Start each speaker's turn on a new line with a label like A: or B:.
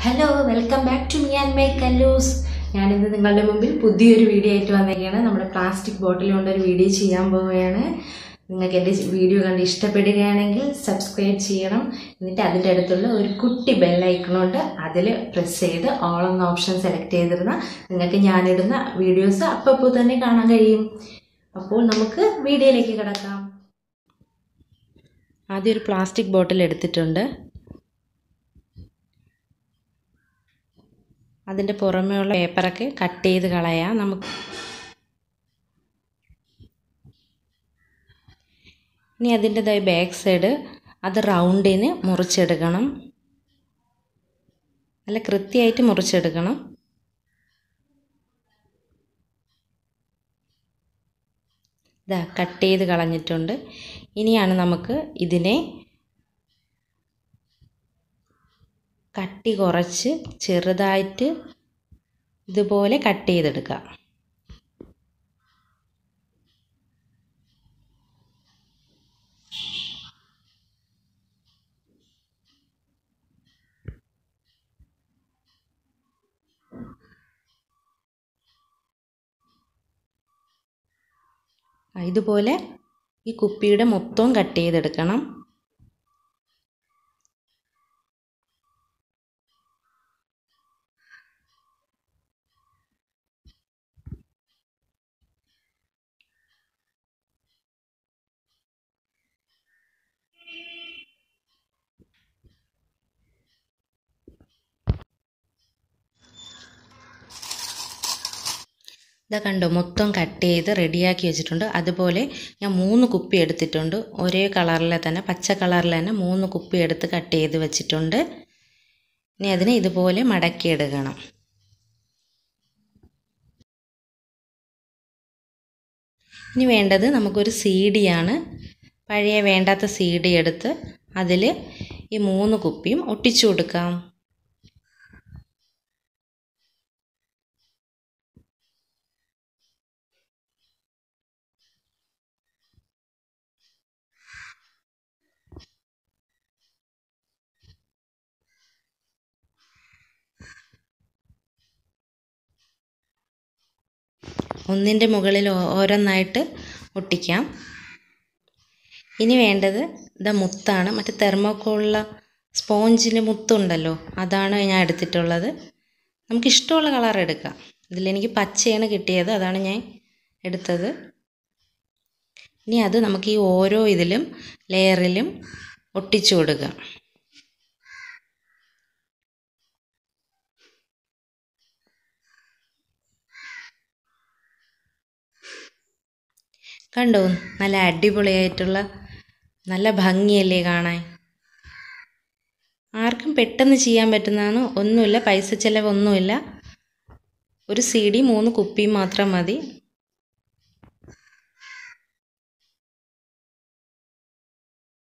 A: hello welcome back to me and my കല്ലൂസ് ഞാനിന്ന് നിങ്ങളുടെ മുമ്പിൽ പുതിയൊരു വീഡിയോ ആയിട്ട് വന്നിരിക്കുകയാണ് നമ്മുടെ പ്ലാസ്റ്റിക് ബോട്ടിൽ കൊണ്ടൊരു വീഡിയോ ചെയ്യാൻ പോവുകയാണ് നിങ്ങൾക്ക് എൻ്റെ വീഡിയോ കണ്ട് ഇഷ്ടപ്പെടുകയാണെങ്കിൽ സബ്സ്ക്രൈബ് ചെയ്യണം എന്നിട്ട് അതിൻ്റെ അടുത്തുള്ള ഒരു കുട്ടി ബെല്ലൈക്കണുണ്ട് അതിൽ പ്രസ് ചെയ്ത് ഓൾ എന്ന ഓപ്ഷൻ സെലക്ട് ചെയ്തിരുന്നാൽ നിങ്ങൾക്ക് ഞാനിടുന്ന വീഡിയോസ് അപ്പോൾ തന്നെ കാണാൻ കഴിയും അപ്പോൾ നമുക്ക് വീഡിയോയിലേക്ക് കിടക്കാം ആദ്യം ഒരു പ്ലാസ്റ്റിക് ബോട്ടിൽ എടുത്തിട്ടുണ്ട് അതിൻ്റെ പുറമേയുള്ള പേപ്പറൊക്കെ കട്ട് ചെയ്ത് കളയാം നമുക്ക് ഇനി അതിൻ്റെതായ ബാക്ക് സൈഡ് അത് റൗണ്ടിന് മുറിച്ചെടുക്കണം നല്ല കൃത്യമായിട്ട് മുറിച്ചെടുക്കണം ഇതാ കട്ട് ചെയ്ത് കളഞ്ഞിട്ടുണ്ട് ഇനിയാണ് നമുക്ക് ഇതിനെ കട്ടി കുറച്ച് ചെറുതായിട്ട് ഇതുപോലെ കട്ട് ചെയ്തെടുക്കാം ഇതുപോലെ ഈ കുപ്പിയുടെ മൊത്തവും കട്ട് ചെയ്തെടുക്കണം ഇതാ കണ്ടോ മൊത്തം കട്ട് ചെയ്ത് റെഡിയാക്കി വെച്ചിട്ടുണ്ട് അതുപോലെ ഞാൻ മൂന്ന് കുപ്പി എടുത്തിട്ടുണ്ട് ഒരേ കളറിലെ തന്നെ പച്ച കളറിൽ തന്നെ മൂന്ന് കുപ്പി എടുത്ത് കട്ട് ചെയ്ത് വെച്ചിട്ടുണ്ട് ഇനി അതിനെ ഇതുപോലെ മടക്കിയെടുക്കണം ഇനി വേണ്ടത് നമുക്കൊരു സി ഡിയാണ് പഴയ വേണ്ടാത്ത സി ഡി എടുത്ത് അതിൽ ഈ മൂന്ന് കുപ്പിയും ഒട്ടിച്ചു കൊടുക്കാം ഒന്നിൻ്റെ മുകളിൽ ഓരോന്നായിട്ട് ഒട്ടിക്കാം ഇനി വേണ്ടത് ഇതാ മുത്താണ് മറ്റേ തെർമോക്കോളിലെ സ്പോഞ്ചിൻ്റെ മുത്തുണ്ടല്ലോ അതാണ് ഞാൻ എടുത്തിട്ടുള്ളത് നമുക്ക് ഇഷ്ടമുള്ള കളർ എടുക്കാം ഇതിലെനിക്ക് പച്ചയാണ് കിട്ടിയത് അതാണ് ഞാൻ എടുത്തത് ഇനി അത് നമുക്ക് ഈ ഓരോ ഇതിലും ലെയറിലും ഒട്ടിച്ചു കൊടുക്കാം കണ്ടോ നല്ല അടിപൊളിയായിട്ടുള്ള നല്ല ഭംഗിയല്ലേ കാണാൻ ആർക്കും പെട്ടെന്ന് ചെയ്യാൻ പറ്റുന്നതാണ് ഒന്നുമില്ല പൈസ ചിലവൊന്നുമില്ല ഒരു സി ഡി മൂന്ന് കുപ്പിയും മാത്രം മതി